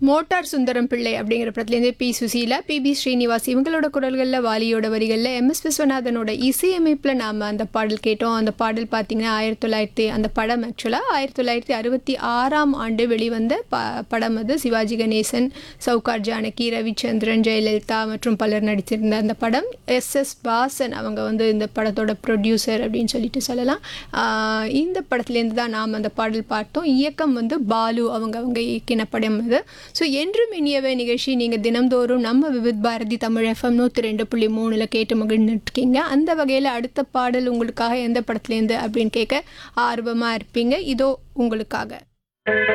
motor Sundaram Pillai அப்படிங்கிற படத்துலேருந்து P Susheela P B Srinivas இவங்களோட குரல்களில் வாலியோட வரிகளில் எம் எஸ் விஸ்வநாதனோட இசையமைப்பில் நாம் அந்த பாடல் கேட்டோம் அந்த பாடல் பார்த்தீங்கன்னா ஆயிரத்தி தொள்ளாயிரத்தி அந்த படம் ஆக்சுவலாக ஆயிரத்தி தொள்ளாயிரத்தி அறுபத்தி ஆறாம் ஆண்டு வெளிவந்த ப படம் அது சிவாஜி கணேசன் சவுகார் ஜானகி ரவிச்சந்திரன் ஜெயலலிதா மற்றும் பலர் நடித்திருந்த அந்த படம் எஸ் எஸ் வாசன் அவங்க வந்து இந்த படத்தோட ப்ரொடியூசர் அப்படின்னு சொல்லிட்டு சொல்லலாம் ஆஹ் இந்த படத்துலேருந்து தான் நாம் அந்த பாடல் பார்த்தோம் இயக்கம் வந்து பாலு அவங்க அவங்க இயக்கின படம் இது ஸோ என்றும் இனியவை நிகழ்ச்சி நீங்கள் தினம்தோறும் நம்ம விவித் பாரதி தமிழ் எஃப்எம் நூற்றி ரெண்டு புள்ளி மூணில் கேட்டு மகிழ்ந்துருக்கீங்க அந்த வகையில் அடுத்த பாடல் உங்களுக்காக எந்த படத்துலேருந்து அப்படின்னு கேட்க ஆர்வமாக இருப்பீங்க இதோ உங்களுக்காக